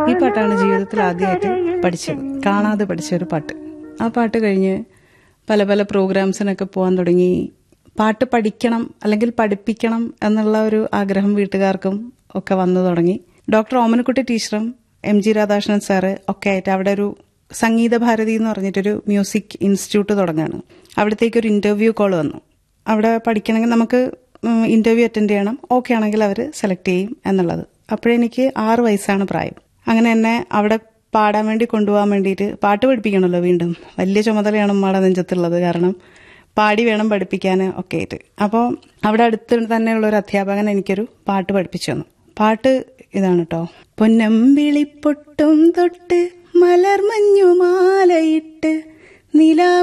ഈ പാട്ടാണ് ജീവിതത്തിൽ ആദ്യമായിട്ട് പഠിച്ചത് കാണാതെ പഠിച്ച ഒരു പാട്ട് ആ പാട്ട് കഴിഞ്ഞ് പല പല പ്രോഗ്രാംസിനൊക്കെ പോകാൻ തുടങ്ങി പാട്ട് പഠിക്കണം അല്ലെങ്കിൽ പഠിപ്പിക്കണം എന്നുള്ള ഒരു ആഗ്രഹം വീട്ടുകാർക്കും ഒക്കെ വന്നു തുടങ്ങി ഡോക്ടർ ഓമനക്കുട്ടി ടീച്ചറും എം ജി രാധാകൃഷ്ണൻ സാറ് ഒക്കെ ആയിട്ട് അവിടെ ഒരു സംഗീത ഭാരതി എന്ന് പറഞ്ഞിട്ടൊരു മ്യൂസിക് ഇൻസ്റ്റിറ്റ്യൂട്ട് തുടങ്ങുകയാണ് അവിടത്തേക്ക് ഒരു ഇന്റർവ്യൂ കോൾ വന്നു അവിടെ പഠിക്കണമെങ്കിൽ നമുക്ക് ഇന്റർവ്യൂ അറ്റൻഡ് ചെയ്യണം ഓക്കെ ആണെങ്കിൽ അവർ സെലക്ട് ചെയ്യും എന്നുള്ളത് അപ്പോഴെനിക്ക് ആറ് വയസ്സാണ് പ്രായം അങ്ങനെ എന്നെ അവിടെ പാടാൻ വേണ്ടി കൊണ്ടുപോകാൻ വേണ്ടിയിട്ട് പാട്ട് പഠിപ്പിക്കണമല്ലോ വീണ്ടും വലിയ ചുമതലയാണ് ഉമ്മയുടെ നെഞ്ചത്തുള്ളത് കാരണം പാടി വേണം പഠിപ്പിക്കാൻ ഒക്കെ ആയിട്ട് അപ്പോൾ അവിടെ അടുത്ത് തന്നെയുള്ള ഒരു അധ്യാപകൻ എനിക്കൊരു പാട്ട് പഠിപ്പിച്ചു തന്നു പാട്ട് ഇതാണ് കേട്ടോ പൊന്നമ്പിളിപ്പൊട്ടും തൊട്ട് മലർമഞ്ഞുമാലയിട്ട് നിലാ